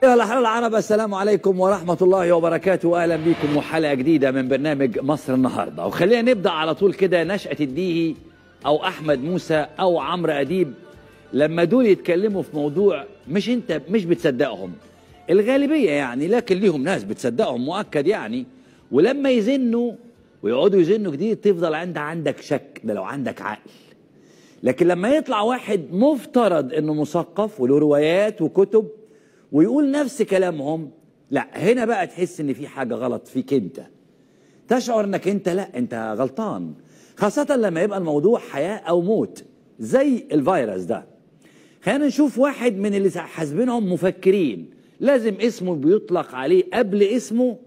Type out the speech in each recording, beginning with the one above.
يا الأحرار العرب السلام عليكم ورحمة الله وبركاته أهلا بكم وحلقة جديدة من برنامج مصر النهاردة وخلينا نبدأ على طول كده نشأة الديهي أو أحمد موسى أو عمرو أديب لما دول يتكلموا في موضوع مش أنت مش بتصدقهم الغالبية يعني لكن ليهم ناس بتصدقهم مؤكد يعني ولما يزنوا ويقعدوا يزنوا جديد تفضل عند عندك شك ده لو عندك عقل لكن لما يطلع واحد مفترض انه مثقف وله روايات وكتب ويقول نفس كلامهم لا هنا بقى تحس ان في حاجه غلط فيك انت تشعر انك انت لا انت غلطان خاصه لما يبقى الموضوع حياه او موت زي الفيروس ده خلينا نشوف واحد من اللي حاسبينهم مفكرين لازم اسمه بيطلق عليه قبل اسمه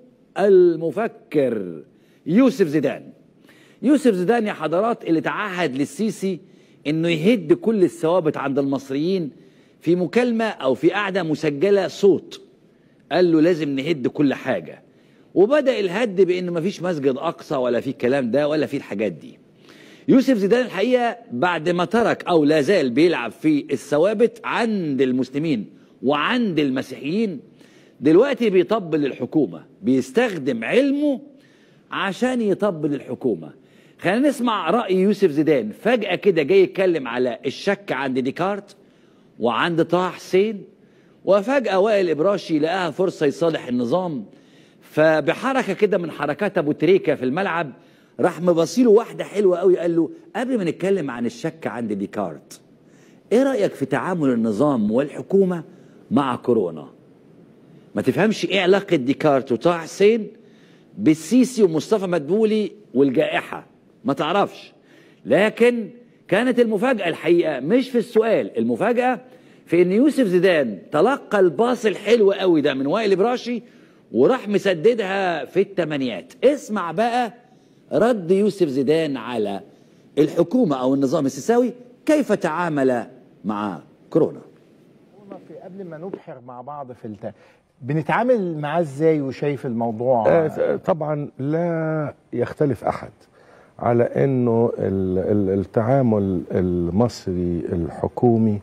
المفكر يوسف زيدان يوسف زيدان يا حضرات اللي تعهد للسيسي انه يهد كل الثوابت عند المصريين في مكالمه او في قعده مسجله صوت قال له لازم نهد كل حاجه وبدا الهد بان مفيش مسجد اقصى ولا في الكلام ده ولا في الحاجات دي يوسف زيدان الحقيقه بعد ما ترك او لا زال بيلعب في الثوابت عند المسلمين وعند المسيحيين دلوقتي بيطبل الحكومه بيستخدم علمه عشان يطبل الحكومه خلينا نسمع رأي يوسف زيدان فجأة كده جاي يتكلم على الشك عند ديكارت وعند طه حسين وفجأة وائل إبراشي لقاها فرصة يصالح النظام فبحركة كده من حركات أبو تريكة في الملعب راح مبصيله واحدة حلوة قوي قال له قبل ما نتكلم عن الشك عند ديكارت ايه رأيك في تعامل النظام والحكومة مع كورونا ما تفهمش ايه علاقة ديكارت وطه حسين بالسيسي ومصطفى مدبولي والجائحة ما تعرفش لكن كانت المفاجأة الحقيقة مش في السؤال المفاجأة في ان يوسف زيدان تلقى الباص الحلو قوي ده من وائل براشي وراح مسددها في التمانيات اسمع بقى رد يوسف زيدان على الحكومة او النظام السيساوي كيف تعامل مع كورونا في قبل ما نبحر مع بعض في الت... بنتعامل معاه ازاي وشايف الموضوع آه، طبعا لا يختلف احد على انه ال- ال- التعامل المصري الحكومي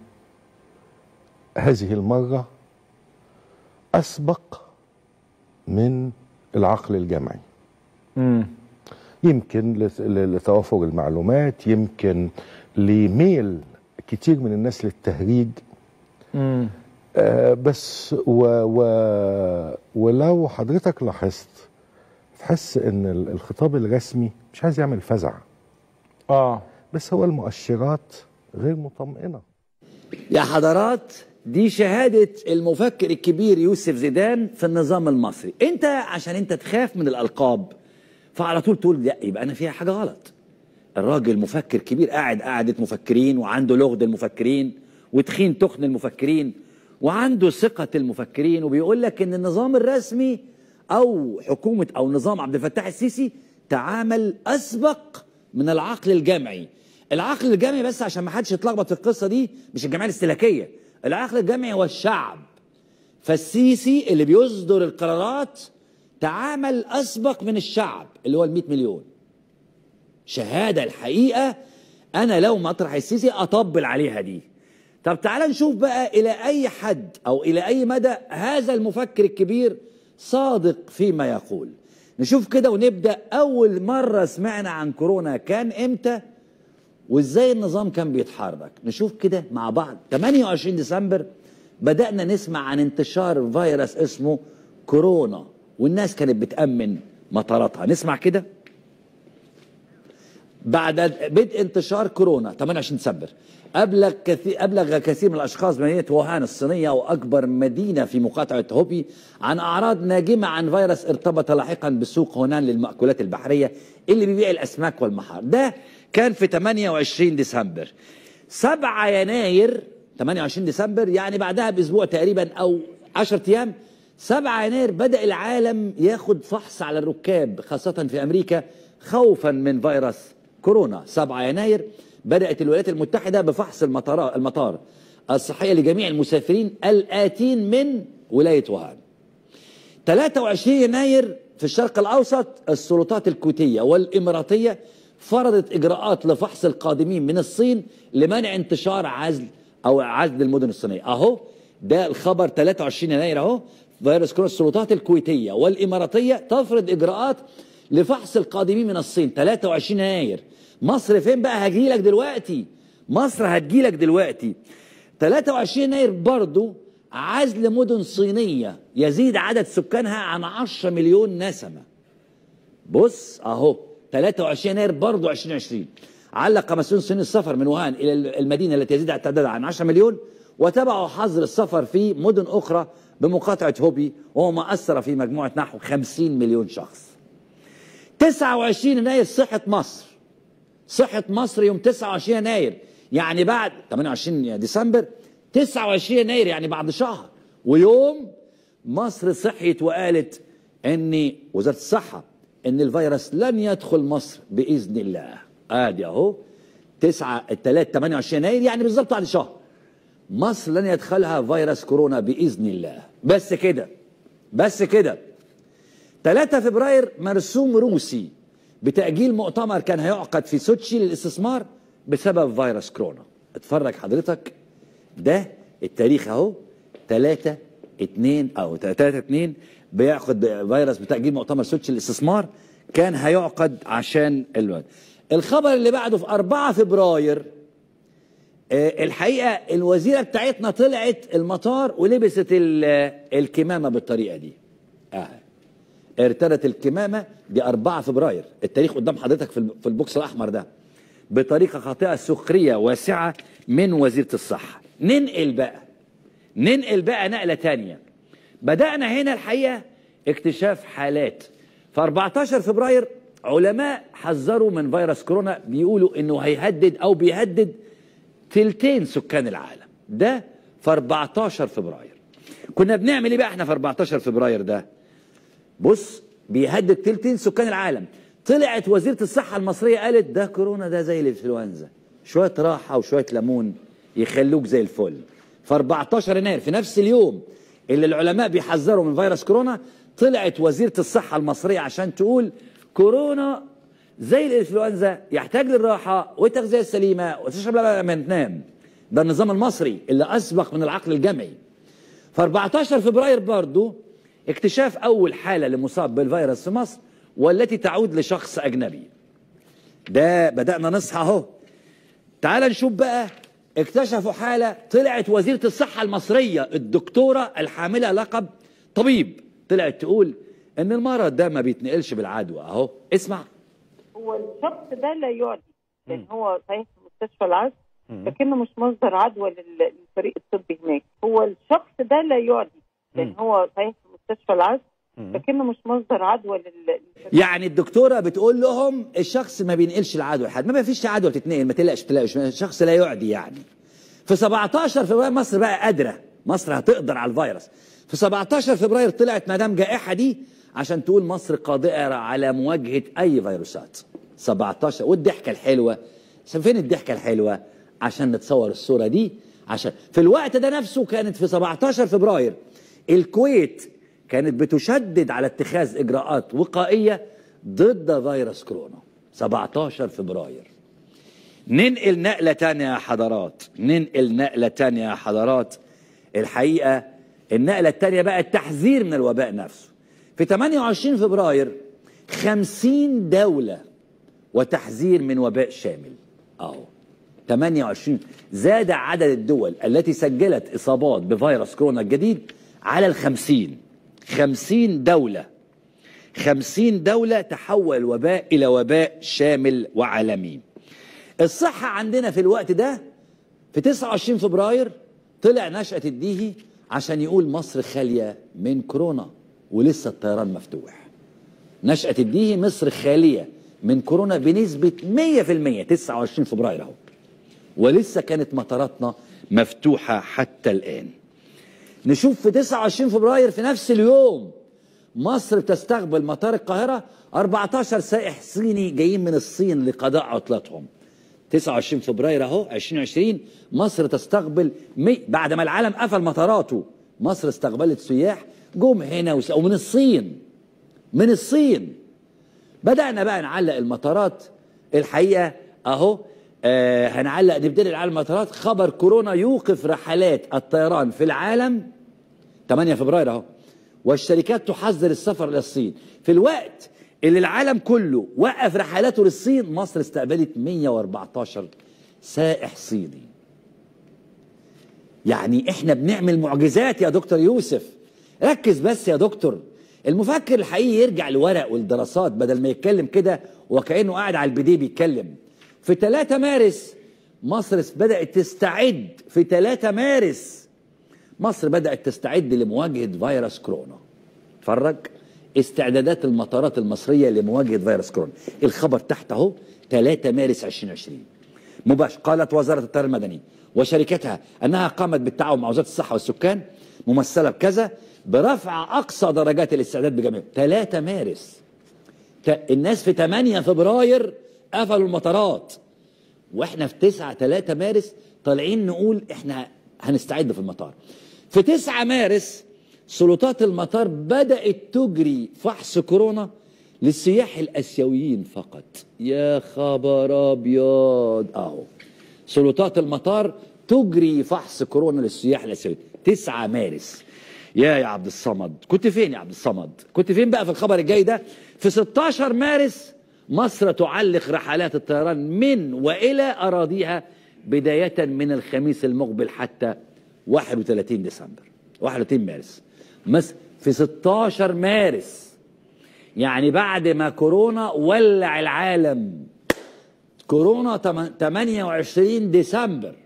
هذه المره اسبق من العقل الجمعي مم. يمكن لت- لتوافر المعلومات يمكن لميل كتير من الناس للتهريج مم. آه، بس و و ولو حضرتك لاحظت تحس ان ال- الخطاب الرسمي مش عايز يعمل فزع اه بس هو المؤشرات غير مطمئنه يا حضرات دي شهادة المفكر الكبير يوسف زيدان في النظام المصري انت عشان انت تخاف من الألقاب فعلى طول تقول لا يبقى أنا فيها حاجة غلط الراجل مفكر كبير قاعد قاعدة مفكرين وعنده لغد المفكرين وتخين تخن المفكرين وعنده ثقة المفكرين وبيقول لك ان النظام الرسمي او حكومة او نظام عبد الفتاح السيسي تعامل اسبق من العقل الجمعي العقل الجمعي بس عشان ما حدش يتلخبط في القصة دي مش الجمعية الاستهلاكية العقل الجمعي هو الشعب فالسيسي اللي بيصدر القرارات تعامل اسبق من الشعب اللي هو ال 100 مليون شهاده الحقيقه انا لو مطرح السيسي اطبل عليها دي طب تعال نشوف بقى الى اي حد او الى اي مدى هذا المفكر الكبير صادق فيما يقول نشوف كده ونبدا اول مره سمعنا عن كورونا كان امتى وازاي النظام كان بيتحرك نشوف كده مع بعض 28 ديسمبر بدأنا نسمع عن انتشار فيروس اسمه كورونا والناس كانت بتأمن مطاراتها نسمع كده بعد بدء انتشار كورونا 28 ديسمبر أبلغ كثير أبلغ كثير من الأشخاص بمدينة ووهان الصينية وأكبر مدينة في مقاطعة هوبي عن أعراض ناجمة عن فيروس ارتبط لاحقا بسوق هونان للمأكولات البحرية اللي بيبيع الأسماك والمحار ده كان في 28 ديسمبر 7 يناير 28 ديسمبر يعني بعدها بأسبوع تقريبا أو 10 أيام 7 يناير بدأ العالم ياخد فحص على الركاب خاصة في أمريكا خوفا من فيروس كورونا 7 يناير بدأت الولايات المتحدة بفحص المطار المطار الصحية لجميع المسافرين الآتين من ولاية وهان 23 يناير في الشرق الأوسط السلطات الكويتية والإماراتية فرضت إجراءات لفحص القادمين من الصين لمنع انتشار عزل أو عزل المدن الصينية أهو ده الخبر 23 يناير اهو فيروس كورونا السلطات الكويتيه والاماراتيه تفرض اجراءات لفحص القادمين من الصين 23 يناير مصر فين بقى هجيلك دلوقتي مصر هتجيلك دلوقتي 23 يناير برضو عزل مدن صينيه يزيد عدد سكانها عن 10 مليون نسمه بص اهو 23 يناير برضه 2020 علق مسؤول صيني السفر من وهان الى المدينه التي يزيد تعدادها عن 10 مليون وتبعوا حظر السفر في مدن اخرى بمقاطعه هوبي وهو ما اثر في مجموعه نحو 50 مليون شخص 29 يناير صحه مصر صحه مصر يوم 29 يناير يعني بعد 28 ديسمبر 29 يناير يعني بعد شهر ويوم مصر صحيت وقالت ان وزاره الصحه ان الفيروس لن يدخل مصر باذن الله ادي اهو 9 الثلاث 28 يناير يعني بالظبط بعد شهر مصر لن يدخلها فيروس كورونا باذن الله بس كده بس كده 3 فبراير مرسوم روسي بتاجيل مؤتمر كان هيعقد في سوتشي للاستثمار بسبب فيروس كورونا اتفرج حضرتك ده التاريخ اهو 3 2 او 3 2 بياخد فيروس بتاجيل مؤتمر سوتشي للاستثمار كان هيعقد عشان الوقت الخبر اللي بعده في 4 فبراير آه، الحقيقه الوزيره بتاعتنا طلعت المطار ولبست ال- الكمامه بالطريقه دي اه ارتدت الكمامه دي 4 فبراير التاريخ قدام حضرتك في الب- في البوكس الاحمر ده بطريقه خاطئه سخريه واسعه من وزيره الصحه ننقل بقى ننقل بقى نقله تانية بدانا هنا الحقيقه اكتشاف حالات في 14 فبراير علماء حذروا من فيروس كورونا بيقولوا انه هيهدد او بيهدد تلتين سكان العالم ده في 14 فبراير كنا بنعمل ايه بقى احنا في 14 فبراير ده بص بيهدد تلتين سكان العالم طلعت وزيره الصحه المصريه قالت ده كورونا ده زي الانفلونزا شويه راحه وشويه ليمون يخلوك زي الفل في 14 يناير في نفس اليوم اللي العلماء بيحذروا من فيروس كورونا طلعت وزيره الصحه المصريه عشان تقول كورونا زي الانفلونزا يحتاج للراحه والتغذيه السليمه وتشرب لبن لما تنام ده النظام المصري اللي اسبق من العقل الجمعي في 14 فبراير برضو اكتشاف اول حاله لمصاب بالفيروس في مصر والتي تعود لشخص اجنبي ده بدانا نصحى اهو تعال نشوف بقى اكتشفوا حاله طلعت وزيره الصحه المصريه الدكتوره الحامله لقب طبيب طلعت تقول ان المرض ده ما بيتنقلش بالعدوى اهو اسمع هو الشخص ده لا يعدي لان هو صحيح في مستشفى العزل لكنه مش مصدر عدوى لل- للفريق الطبي هناك هو الشخص ده لا يعدي لان هو صحيح في مستشفى العزل لكنه مش مصدر عدوى لل- للفريق يعني الدكتوره بتقول لهم الشخص ما بينقلش العدوى لحد ما فيش عدوى تتنقل ما تقلقش ما تقلقش الشخص لا يعدي يعني في 17 فبراير مصر بقى قادره مصر هتقدر على الفيروس في 17 فبراير طلعت مدام جائحه دي عشان تقول مصر قادره على مواجهه اي فيروسات 17 والضحكه الحلوه فين الضحكه الحلوه عشان نتصور الصوره دي عشان في الوقت ده نفسه كانت في 17 فبراير الكويت كانت بتشدد على اتخاذ اجراءات وقائيه ضد فيروس كورونا 17 فبراير ننقل نقلة تانية يا حضرات ننقل نقلة تانية يا حضرات الحقيقة النقلة التانية بقى التحذير من الوباء نفسه في 28 فبراير 50 دولة وتحذير من وباء شامل اهو 28 زاد عدد الدول التي سجلت اصابات بفيروس كورونا الجديد على الخمسين خمسين دولة خمسين دولة تحول الوباء إلى وباء شامل وعالمي الصحة عندنا في الوقت ده في 29 فبراير طلع نشأة الديهي عشان يقول مصر خالية من كورونا ولسه الطيران مفتوح نشأة الديهي مصر خالية من كورونا بنسبة 100% 29 فبراير اهو ولسه كانت مطاراتنا مفتوحة حتى الآن نشوف في 29 فبراير في نفس اليوم مصر تستقبل مطار القاهرة 14 سائح صيني جايين من الصين لقضاء عطلتهم 29 فبراير اهو 2020 مصر تستقبل مي بعد ما العالم قفل مطاراته مصر استقبلت سياح جم هنا وس... ومن الصين من الصين بدأنا بقى نعلق المطارات الحقيقة اهو آه هنعلق نبتدي على المطارات خبر كورونا يوقف رحلات الطيران في العالم 8 فبراير اهو والشركات تحذر السفر الى الصين في الوقت اللي العالم كله وقف رحلاته للصين مصر استقبلت 114 سائح صيني يعني احنا بنعمل معجزات يا دكتور يوسف ركز بس يا دكتور المفكر الحقيقي يرجع لورق والدراسات بدل ما يتكلم كده وكأنه قاعد على البديه بيتكلم في 3 مارس مصر بدأت تستعد في 3 مارس مصر بدأت تستعد لمواجهة فيروس كورونا اتفرج استعدادات المطارات المصرية لمواجهة فيروس كورونا الخبر تحت اهو 3 مارس 2020 مباشر قالت وزارة الطيران المدني وشركتها أنها قامت بالتعاون مع وزارة الصحة والسكان ممثلة بكذا برفع أقصى درجات الاستعداد بجميع 3 مارس ت- الناس في 8 فبراير قفلوا المطارات واحنا في 9 3 مارس طالعين نقول احنا هنستعد في المطار في 9 مارس سلطات المطار بدأت تجري فحص كورونا للسياح الآسيويين فقط يا خبر أبيض أهو سلطات المطار تجري فحص كورونا للسياح الآسيويين 9 مارس يا يا عبد الصمد كنت فين يا عبد الصمد كنت فين بقى في الخبر الجاي ده في 16 مارس مصر تعلق رحلات الطيران من والى اراضيها بدايه من الخميس المقبل حتى 31 ديسمبر 31 مارس مصر في 16 مارس يعني بعد ما كورونا ولع العالم كورونا تم- 28 ديسمبر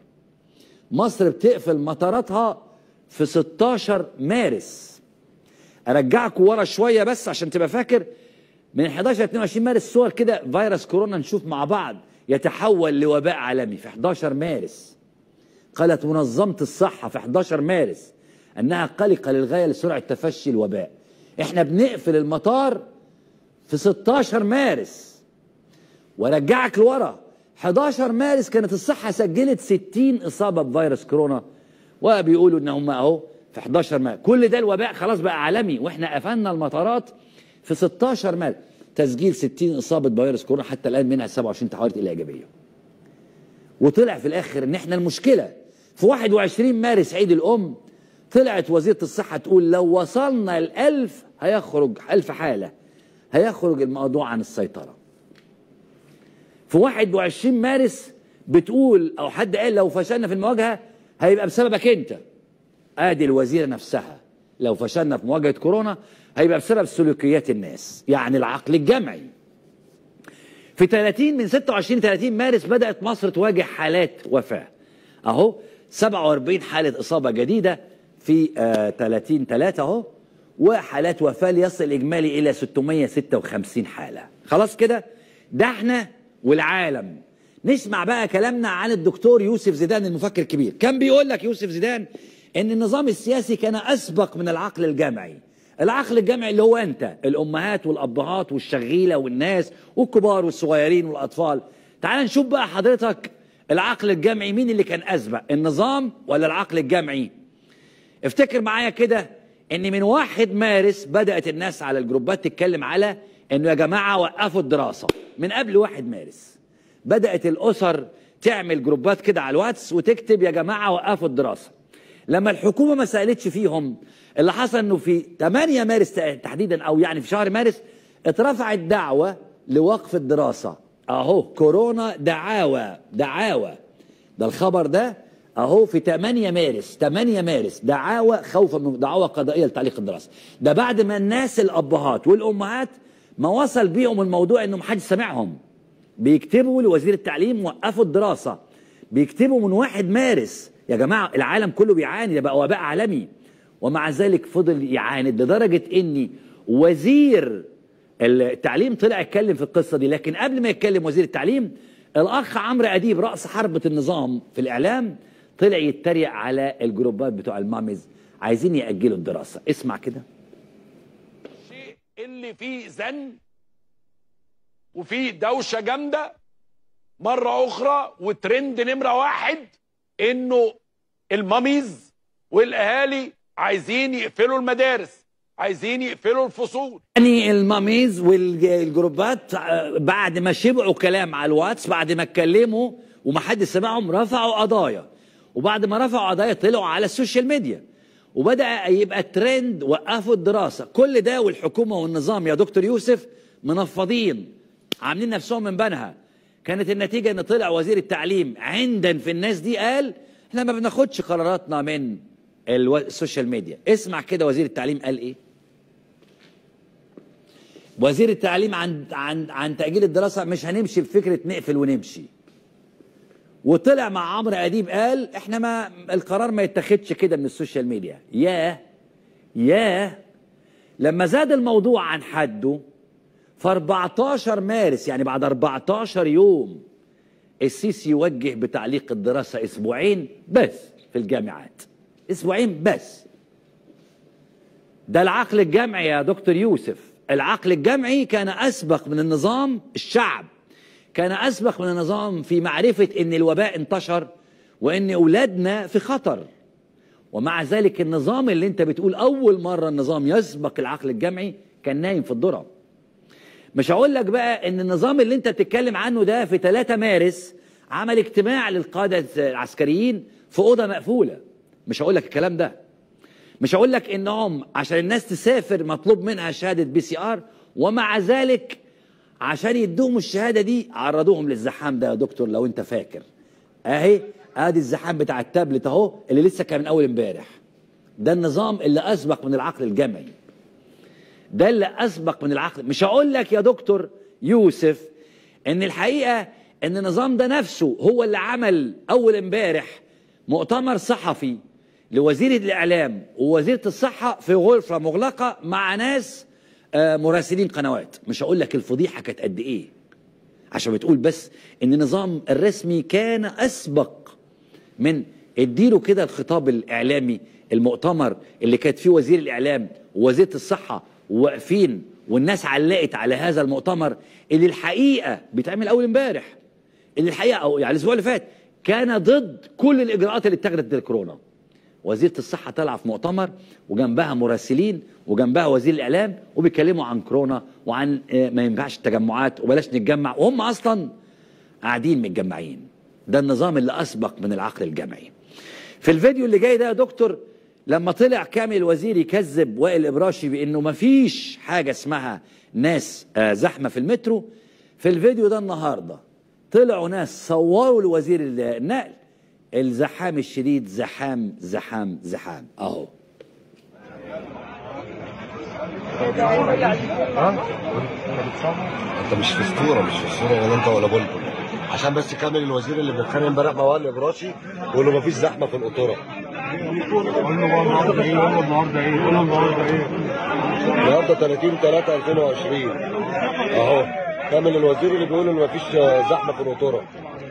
مصر بتقفل مطاراتها في 16 مارس ارجعكم ورا شويه بس عشان تبقى فاكر من 11 ل 22 مارس صور كده فيروس كورونا نشوف مع بعض يتحول لوباء عالمي في 11 مارس قالت منظمة الصحة في 11 مارس أنها قلقة للغاية لسرعة تفشي الوباء احنا بنقفل المطار في 16 مارس ورجعك لورا 11 مارس كانت الصحة سجلت 60 إصابة بفيروس كورونا وبيقولوا إن هم أهو في 11 مارس كل ده الوباء خلاص بقى عالمي وإحنا قفلنا المطارات في 16 مارس تسجيل 60 إصابة بفيروس كورونا حتى الآن منها 27 تحولت إلى إيجابية وطلع في الآخر إن إحنا المشكلة في 21 مارس عيد الأم طلعت وزيرة الصحة تقول لو وصلنا الألف هيخرج ألف حالة هيخرج الموضوع عن السيطرة في 21 مارس بتقول او حد قال لو فشلنا في المواجهه هيبقى بسببك انت ادي الوزيره نفسها لو فشلنا في مواجهه كورونا هيبقى بسبب سلوكيات الناس يعني العقل الجمعي في 30 من 26 30 مارس بدات مصر تواجه حالات وفاه اهو 47 حاله اصابه جديده في آه 30 3 اهو وحالات وفاه ليصل الاجمالي الى 656 حاله خلاص كده ده احنا والعالم نسمع بقى كلامنا عن الدكتور يوسف زيدان المفكر الكبير كان بيقول لك يوسف زيدان ان النظام السياسي كان اسبق من العقل الجمعي العقل الجمعي اللي هو انت الامهات والابهات والشغيله والناس والكبار والصغيرين والاطفال تعال نشوف بقى حضرتك العقل الجمعي مين اللي كان اسبق النظام ولا العقل الجمعي افتكر معايا كده ان من واحد مارس بدات الناس على الجروبات تتكلم على انه يا جماعه وقفوا الدراسه من قبل واحد مارس بدات الاسر تعمل جروبات كده على الواتس وتكتب يا جماعه وقفوا الدراسه لما الحكومه ما سالتش فيهم اللي حصل انه في 8 مارس تحديدا او يعني في شهر مارس اترفعت دعوه لوقف الدراسه اهو كورونا دعاوى دعاوى ده الخبر ده اهو في 8 مارس 8 مارس دعاوى خوفا من دعاوى قضائيه لتعليق الدراسه ده بعد ما الناس الابهات والامهات ما وصل بيهم الموضوع انه محدش سامعهم بيكتبوا لوزير التعليم وقفوا الدراسه بيكتبوا من 1 مارس يا جماعه العالم كله بيعاني ده بقى وباء عالمي ومع ذلك فضل يعاند لدرجه ان وزير التعليم طلع يتكلم في القصه دي لكن قبل ما يتكلم وزير التعليم الاخ عمرو اديب راس حربه النظام في الاعلام طلع يتريق على الجروبات بتوع المامز عايزين ياجلوا الدراسه اسمع كده الشيء اللي فيه زن وفيه دوشه جامده مره اخرى وترند نمره واحد انه الماميز والاهالي عايزين يقفلوا المدارس عايزين يقفلوا الفصول يعني الماميز والجروبات بعد ما شبعوا كلام على الواتس بعد ما اتكلموا ومحدش سمعهم رفعوا قضايا وبعد ما رفعوا قضايا طلعوا على السوشيال ميديا وبدا يبقى ترند وقفوا الدراسه كل ده والحكومه والنظام يا دكتور يوسف منفضين عاملين نفسهم من بنها كانت النتيجه ان طلع وزير التعليم عندا في الناس دي قال احنا ما بناخدش قراراتنا من الو- السوشيال ميديا اسمع كده وزير التعليم قال ايه وزير التعليم عن عن عن تاجيل الدراسه مش هنمشي بفكره نقفل ونمشي وطلع مع عمرو اديب قال احنا ما القرار ما يتاخدش كده من السوشيال ميديا ياه ياه لما زاد الموضوع عن حده في 14 مارس يعني بعد 14 يوم السيسي يوجه بتعليق الدراسة أسبوعين بس في الجامعات أسبوعين بس ده العقل الجمعي يا دكتور يوسف العقل الجمعي كان أسبق من النظام الشعب كان أسبق من النظام في معرفة أن الوباء انتشر وأن أولادنا في خطر ومع ذلك النظام اللي انت بتقول أول مرة النظام يسبق العقل الجمعي كان نايم في الذرة مش هقول لك بقى ان النظام اللي انت بتتكلم عنه ده في 3 مارس عمل اجتماع للقادة العسكريين في أوضة مقفولة مش هقول لك الكلام ده مش هقول لك انهم عشان الناس تسافر مطلوب منها شهادة بي سي ار ومع ذلك عشان يدوهم الشهادة دي عرضوهم للزحام ده يا دكتور لو انت فاكر اهي ادي الزحام بتاع التابلت اهو اللي لسه كان من اول امبارح ده النظام اللي اسبق من العقل الجمعي ده اللي اسبق من العقل مش هقول لك يا دكتور يوسف ان الحقيقه ان النظام ده نفسه هو اللي عمل اول امبارح مؤتمر صحفي لوزير الاعلام ووزيره الصحه في غرفه مغلقه مع ناس آه، مراسلين قنوات مش هقول لك الفضيحه كانت قد ايه عشان بتقول بس ان النظام الرسمي كان اسبق من اديله كده الخطاب الاعلامي المؤتمر اللي كانت فيه وزير الاعلام ووزيره الصحه واقفين والناس علقت على هذا المؤتمر اللي الحقيقه بيتعمل اول امبارح اللي الحقيقه او يعني الاسبوع اللي فات كان ضد كل الاجراءات اللي اتخذت ضد الكورونا وزيره الصحه طالعه في مؤتمر وجنبها مراسلين وجنبها وزير الاعلام وبيتكلموا عن كورونا وعن آه، ما ينفعش التجمعات وبلاش نتجمع وهم اصلا قاعدين متجمعين ده النظام اللي اسبق من العقل الجمعي في الفيديو اللي جاي ده يا دكتور لما طلع كامل الوزير يكذب وائل ابراشي بانه مفيش حاجه اسمها ناس آه، زحمه في المترو في الفيديو ده النهارده طلعوا ناس صوروا لوزير النقل الزحام الشديد زحام زحام زحام اهو انت مش في اسطوره مش في اسطوره ولا انت ولا بلبل عشان بس كامل الوزير اللي بنتخانق امبارح مع وائل ابراشي وقول له مفيش زحمه في القطوره النهارده 30 3 2020 اهو كامل الوزير اللي بيقول ان مفيش زحمه في القطوره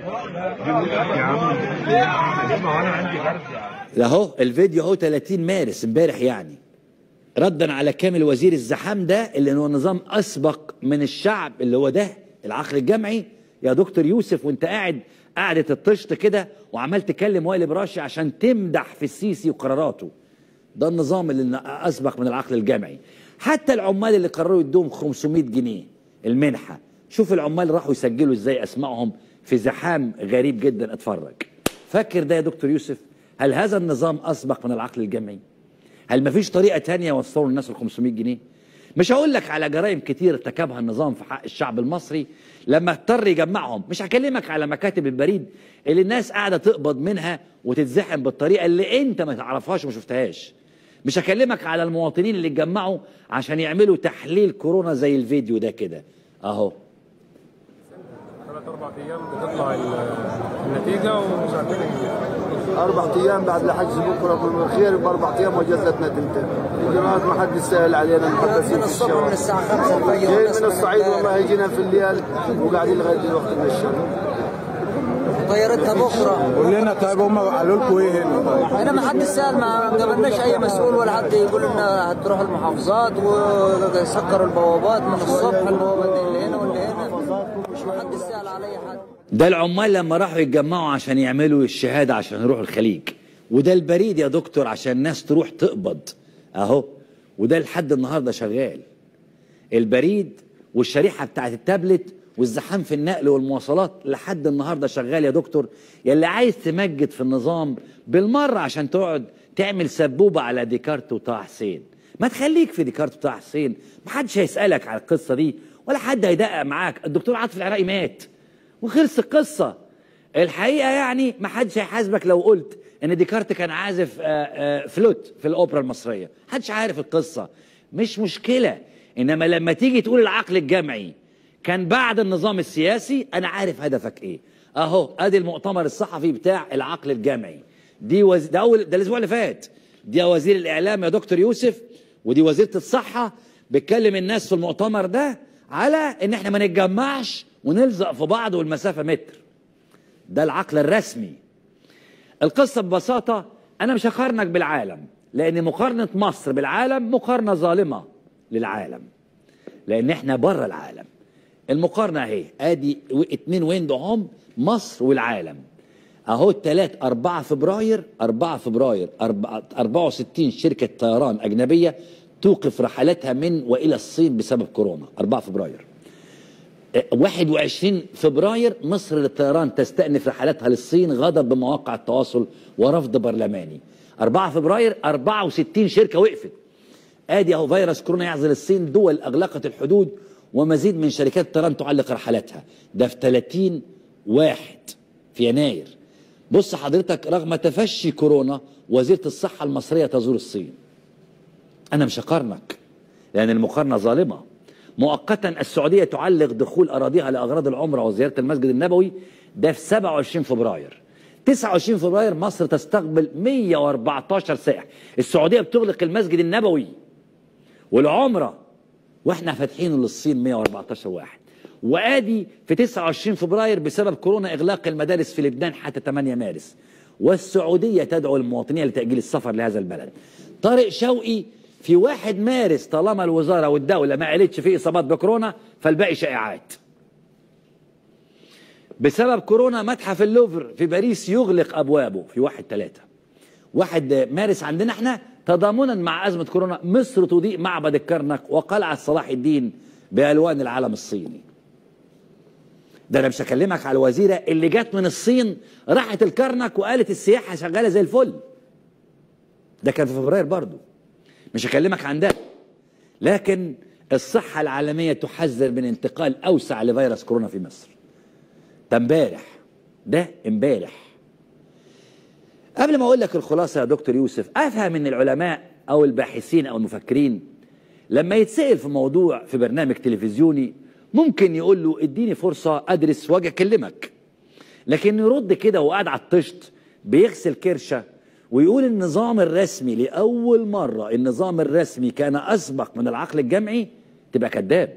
ده اهو الفيديو اهو 30 مارس امبارح يعني ردا على كامل وزير الزحام ده اللي هو نظام اسبق من الشعب اللي هو ده العقل الجمعي يا دكتور يوسف وانت قاعد قعدة الطشت كده وعمال تكلم وائل براشي عشان تمدح في السيسي وقراراته ده النظام اللي اسبق من العقل الجمعي حتى العمال اللي قرروا يدوهم 500 جنيه المنحه شوف العمال راحوا يسجلوا ازاي اسمائهم في زحام غريب جدا اتفرج فاكر ده يا دكتور يوسف هل هذا النظام اسبق من العقل الجمعي هل مفيش طريقه تانية يوصلوا الناس ال 500 جنيه مش هقول لك على جرائم كتير ارتكبها النظام في حق الشعب المصري لما اضطر يجمعهم مش هكلمك على مكاتب البريد اللي الناس قاعده تقبض منها وتتزحم بالطريقه اللي انت ما تعرفهاش وما شفتهاش مش هكلمك على المواطنين اللي اتجمعوا عشان يعملوا تحليل كورونا زي الفيديو ده كده اهو ثلاث اربع ايام بتطلع ال- النتيجه ومش عارفين إيه. اربع ايام بعد الحجز بكره بالخير باربع ايام واجازتنا تنتهي الجماعات ما حد يسال علينا محبسين في الشوارع من الساعة 5 الفجر جاي والناس من الصعيد امبارح. والله جينا في الليل وقاعدين لغايه دلوقتي من الشارع طيارتها بكره قول لنا طيب هم قالوا لكم ايه هنا طيب؟ هنا ما حد سال ما قابلناش اي مسؤول ولا حد يقول لنا هتروح المحافظات وسكروا البوابات من الصبح البوابات اللي هنا واللي هنا مش ما حد سال على اي حد ده العمال لما راحوا يتجمعوا عشان يعملوا الشهاده عشان يروحوا الخليج وده البريد يا دكتور عشان الناس تروح تقبض اهو وده لحد النهارده شغال البريد والشريحه بتاعت التابلت والزحام في النقل والمواصلات لحد النهارده شغال يا دكتور يلي عايز تمجد في النظام بالمره عشان تقعد تعمل سبوبه على ديكارت وطه حسين ما تخليك في ديكارت وطه حسين محدش هيسالك على القصه دي ولا حد هيدقق معاك الدكتور عاطف العراقي مات وخلص القصه الحقيقه يعني ما حدش هيحاسبك لو قلت ان ديكارت كان عازف آه، آه، فلوت في الاوبرا المصريه محدش عارف القصه مش مشكله انما لما تيجي تقول العقل الجمعي كان بعد النظام السياسي انا عارف هدفك ايه اهو ادي المؤتمر الصحفي بتاع العقل الجمعي دي وز... ده اول ده الاسبوع اللي فات دي وزير الاعلام يا دكتور يوسف ودي وزيره الصحه بتكلم الناس في المؤتمر ده على ان احنا ما نتجمعش ونلزق في بعض والمسافه متر ده العقل الرسمي القصة ببساطة أنا مش هقارنك بالعالم لأن مقارنة مصر بالعالم مقارنة ظالمة للعالم لأن إحنا بره العالم المقارنة أهي أدي و- اتنين ويندو هم مصر والعالم أهو التلات 4 فبراير 4 فبراير 4 64 شركة طيران أجنبية توقف رحلاتها من وإلى الصين بسبب كورونا 4 فبراير 21 فبراير مصر للطيران تستأنف رحلاتها للصين غضب بمواقع التواصل ورفض برلماني 4 فبراير 64 شركة وقفت ادي اهو فيروس كورونا يعزل الصين دول اغلقت الحدود ومزيد من شركات الطيران تعلق رحلاتها ده في 30 واحد في يناير بص حضرتك رغم تفشي كورونا وزيرة الصحة المصرية تزور الصين أنا مش هقارنك لأن المقارنة ظالمة مؤقتا السعودية تعلق دخول أراضيها لأغراض العمرة وزيارة المسجد النبوي ده في 27 فبراير 29 فبراير مصر تستقبل 114 سائح السعودية بتغلق المسجد النبوي والعمرة واحنا فاتحين للصين 114 واحد وادي في 29 فبراير بسبب كورونا اغلاق المدارس في لبنان حتى 8 مارس والسعوديه تدعو المواطنين لتاجيل السفر لهذا البلد طارق شوقي في 1 مارس طالما الوزاره والدوله ما قالتش في اصابات بكورونا فالباقي شائعات بسبب كورونا متحف اللوفر في باريس يغلق ابوابه في 1 3 1 مارس عندنا احنا تضامنا مع ازمه كورونا مصر تضيء معبد الكرنك وقلعه صلاح الدين بالوان العلم الصيني ده انا مش هكلمك على الوزيره اللي جت من الصين راحت الكرنك وقالت السياحه شغاله زي الفل ده كان في فبراير برضو مش هكلمك عن ده لكن الصحه العالميه تحذر من انتقال اوسع لفيروس كورونا في مصر ده امبارح ده امبارح قبل ما اقول لك الخلاصه يا دكتور يوسف افهم ان العلماء او الباحثين او المفكرين لما يتسال في موضوع في برنامج تلفزيوني ممكن يقول له اديني فرصه ادرس واجي اكلمك لكن يرد كده وقاعد على الطشت بيغسل كرشه ويقول النظام الرسمي لاول مره النظام الرسمي كان اسبق من العقل الجمعي تبقى كذاب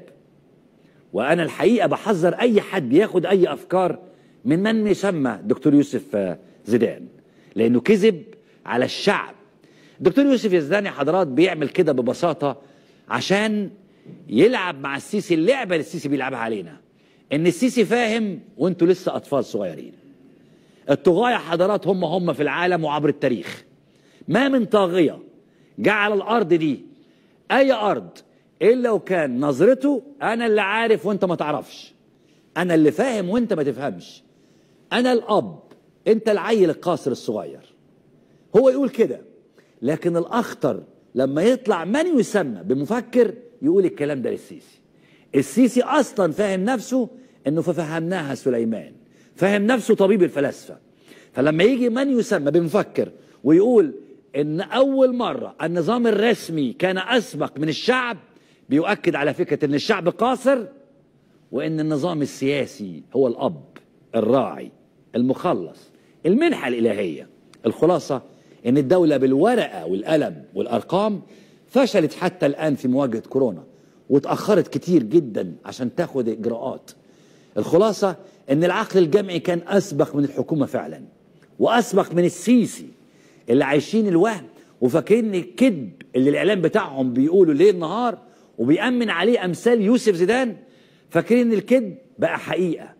وانا الحقيقه بحذر اي حد ياخد اي افكار من من يسمى دكتور يوسف آه، زيدان لانه كذب على الشعب دكتور يوسف يزداني حضرات بيعمل كده ببساطه عشان يلعب مع السيسي اللعبه اللي السيسي بيلعبها علينا ان السيسي فاهم وانتوا لسه اطفال صغيرين الطغاة حضارات هم هم في العالم وعبر التاريخ ما من طاغية جاء على الأرض دي أي أرض إلا وكان نظرته أنا اللي عارف وأنت ما تعرفش أنا اللي فاهم وأنت ما تفهمش أنا الأب أنت العيل القاصر الصغير هو يقول كده لكن الأخطر لما يطلع من يسمى بمفكر يقول الكلام ده للسيسي السيسي أصلا فاهم نفسه أنه ففهمناها سليمان فاهم نفسه طبيب الفلاسفة فلما يجي من يسمى بمفكر ويقول ان اول مرة النظام الرسمي كان اسبق من الشعب بيؤكد على فكرة ان الشعب قاصر وان النظام السياسي هو الاب الراعي المخلص المنحة الالهية الخلاصة ان الدولة بالورقة والقلم والارقام فشلت حتى الان في مواجهة كورونا واتأخرت كتير جدا عشان تاخد اجراءات الخلاصة ان العقل الجمعي كان اسبق من الحكومة فعلا واسبق من السيسي اللي عايشين الوهم وفاكرين الكذب اللي الاعلام بتاعهم بيقولوا ليل نهار وبيأمن عليه امثال يوسف زيدان فاكرين ان الكذب بقى حقيقة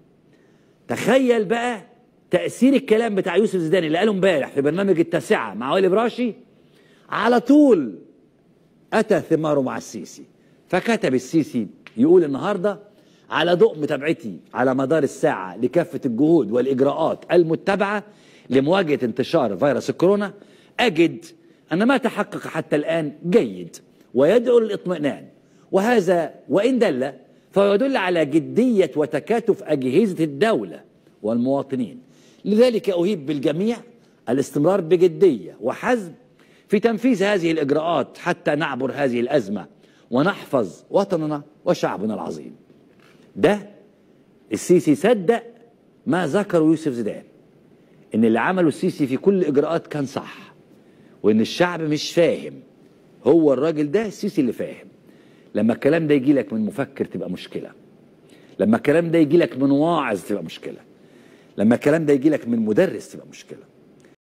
تخيل بقى تأثير الكلام بتاع يوسف زيدان اللي قاله امبارح في برنامج التاسعة مع وائل براشي على طول أتى ثماره مع السيسي فكتب السيسي يقول النهارده على ضوء متابعتي على مدار الساعة لكافة الجهود والإجراءات المتبعة لمواجهة انتشار فيروس الكورونا أجد أن ما تحقق حتى الآن جيد ويدعو للاطمئنان وهذا وإن دل فهو يدل على جدية وتكاتف أجهزة الدولة والمواطنين لذلك أهيب بالجميع الاستمرار بجدية وحزم في تنفيذ هذه الإجراءات حتى نعبر هذه الأزمة ونحفظ وطننا وشعبنا العظيم ده السيسي صدق ما ذكره يوسف زيدان ان اللي عمله السيسي في كل الاجراءات كان صح وان الشعب مش فاهم هو الراجل ده السيسي اللي فاهم لما الكلام ده يجي لك من مفكر تبقى مشكله لما الكلام ده يجي لك من واعظ تبقى مشكله لما الكلام ده يجي لك من مدرس تبقى مشكله